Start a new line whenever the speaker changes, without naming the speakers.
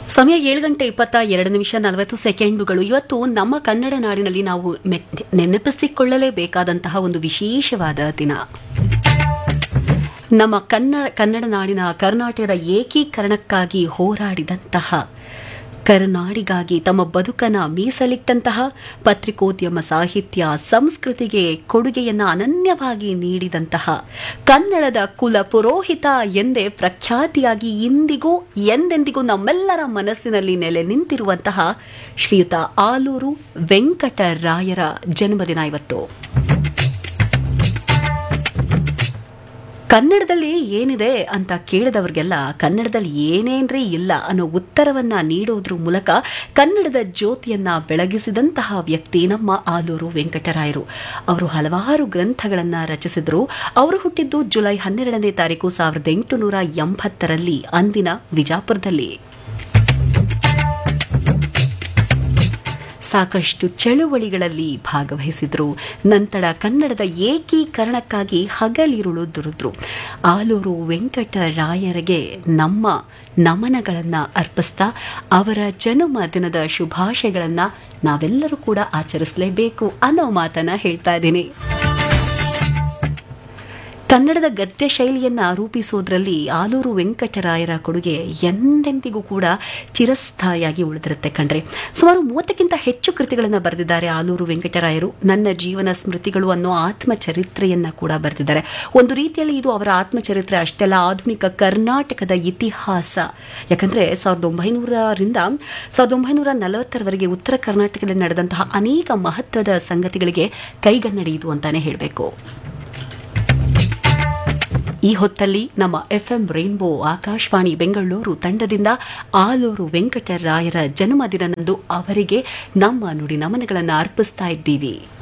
ಸಮಯ ಏಳು ಗಂಟೆ ಇಪ್ಪತ್ತ ಎರಡು ನಿಮಿಷ ನಲವತ್ತು ಸೆಕೆಂಡುಗಳು ಇವತ್ತು ನಮ್ಮ ಕನ್ನಡ ನಾಡಿನಲ್ಲಿ ನಾವು ಮೆ- ನೆನಪಿಸಿಕೊಳ್ಳಲೇಬೇಕಾದಂತಹ ಒಂದು ವಿಶೇಷವಾದ ದಿನ ನಮ್ಮ ಕನ್ನಡ ಕನ್ನಡ ನಾಡಿನ ಕರ್ನಾಟಕದ ಏಕೀಕರಣಕ್ಕಾಗಿ ಹೋರಾಡಿದಂತಹ ಕರುನಾಡಿಗಾಗಿ ತಮ್ಮ ಬದುಕನ್ನ ಮೀಸಲಿಟ್ಟಂತಹ ಪತ್ರಿಕೋದ್ಯಮ ಸಾಹಿತ್ಯ ಸಂಸ್ಕೃತಿಗೆ ಕೊಡುಗೆಯನ್ನ ಅನನ್ಯವಾಗಿ ನೀಡಿದಂತಹ ಕನ್ನಡದ ಕುಲ ಪುರೋಹಿತ ಎಂದೇ ಪ್ರಖ್ಯಾತಿಯಾಗಿ ಇಂದಿಗೂ ಎಂದೆಂದಿಗೂ ನಮ್ಮೆಲ್ಲರ ಮನಸ್ಸಿನಲ್ಲಿ ನೆಲೆ ನಿಂತಿರುವಂತಹ ಶ್ರೀಯುತ ಆಲೂರು ವೆಂಕಟರಾಯರ ಜನ್ಮದಿನ ಇವತ್ತು ಕನ್ನಡದಲ್ಲಿ ಏನಿದೆ ಅಂತ ಕೇಳಿದವ್ರಿಗೆಲ್ಲ ಕನ್ನಡದಲ್ಲಿ ಏನೇನ್ರಿ ಇಲ್ಲ ಅನ್ನೋ ಉತ್ತರವನ್ನ ನೀಡೋದ್ರ ಮೂಲಕ ಕನ್ನಡದ ಜ್ಯೋತಿಯನ್ನ ಬೆಳಗಿಸಿದಂತಹ ವ್ಯಕ್ತಿ ನಮ್ಮ ಆಲೂರು ವೆಂಕಟರಾಯರು ಅವರು ಹಲವಾರು ಗ್ರಂಥಗಳನ್ನ ರಚಿಸಿದ್ರು ಅವರು ಹುಟ್ಟಿದ್ದು ಜುಲೈ ಹನ್ನೆರಡನೇ ತಾರೀಕು ಸಾವಿರದ ಎಂಟುನೂರ ಎಂಬತ್ತರಲ್ಲಿ ಅಂದಿನ ವಿಜಾಪುರದಲ್ಲಿ ಸಾಕಷ್ಟು ಚಳುವಳಿಗಳಲ್ಲಿ ಭಾಗವಹಿಸಿದ್ರು ನಂತರ ಕನ್ನಡದ ಏಕೀಕರಣಕ್ಕಾಗಿ ಹಗಲಿರುಳು ದುರಿದ್ರು ಆಲೂರು ವೆಂಕಟರಾಯರಿಗೆ ನಮ್ಮ ನಮನಗಳನ್ನು ಅರ್ಪಿಸ್ತಾ ಅವರ ಜನ್ಮ ದಿನದ ಶುಭಾಶಯಗಳನ್ನು ನಾವೆಲ್ಲರೂ ಕೂಡ ಆಚರಿಸಲೇಬೇಕು ಅನ್ನೋ ಮಾತನ್ನ ಹೇಳ್ತಾ ಇದ್ದೀನಿ ಕನ್ನಡದ ಗದ್ಯ ಶೈಲಿಯನ್ನ ರೂಪಿಸೋದ್ರಲ್ಲಿ ಆಲೂರು ವೆಂಕಟರಾಯರ ಕೊಡುಗೆ ಎಂದೆಂದಿಗೂ ಕೂಡ ಚಿರಸ್ಥಾಯಿಯಾಗಿ ಉಳಿದಿರುತ್ತೆ ಕಣ್ರಿ ಸುಮಾರು ಮೂವತ್ತಕ್ಕಿಂತ ಹೆಚ್ಚು ಕೃತಿಗಳನ್ನು ಬರೆದಿದ್ದಾರೆ ಆಲೂರು ವೆಂಕಟರಾಯರು ನನ್ನ ಜೀವನ ಸ್ಮೃತಿಗಳು ಅನ್ನೋ ಆತ್ಮಚರಿತ್ರೆಯನ್ನ ಕೂಡ ಬರೆದಿದ್ದಾರೆ ಒಂದು ರೀತಿಯಲ್ಲಿ ಇದು ಅವರ ಆತ್ಮಚರಿತ್ರೆ ಅಷ್ಟೆಲ್ಲ ಆಧುನಿಕ ಕರ್ನಾಟಕದ ಇತಿಹಾಸ ಯಾಕಂದ್ರೆ ಸಾವಿರದ ಒಂಬೈನೂರರಿಂದ ಸಾವಿರದ ಒಂಬೈನೂರ ನಲವತ್ತರವರೆಗೆ ಉತ್ತರ ಕರ್ನಾಟಕದಲ್ಲಿ ನಡೆದಂತಹ ಅನೇಕ ಮಹತ್ವದ ಸಂಗತಿಗಳಿಗೆ ಕೈಗನ್ನಡಿಯಿತು ಅಂತಾನೆ ಹೇಳಬೇಕು ಈ ಹೊತ್ತಲ್ಲಿ ನಮ್ಮ ಎಫ್ಎಂ ರೈನ್ಬೋ ಆಕಾಶವಾಣಿ ಬೆಂಗಳೂರು ತಂಡದಿಂದ ಆಲೂರು ವೆಂಕಟರಾಯರ ಜನ್ಮದಿನದಂದು ಅವರಿಗೆ ನಮ್ಮ ನುಡಿ ನಮನಗಳನ್ನು ಅರ್ಪಿಸ್ತಾ ಇದ್ದೀವಿ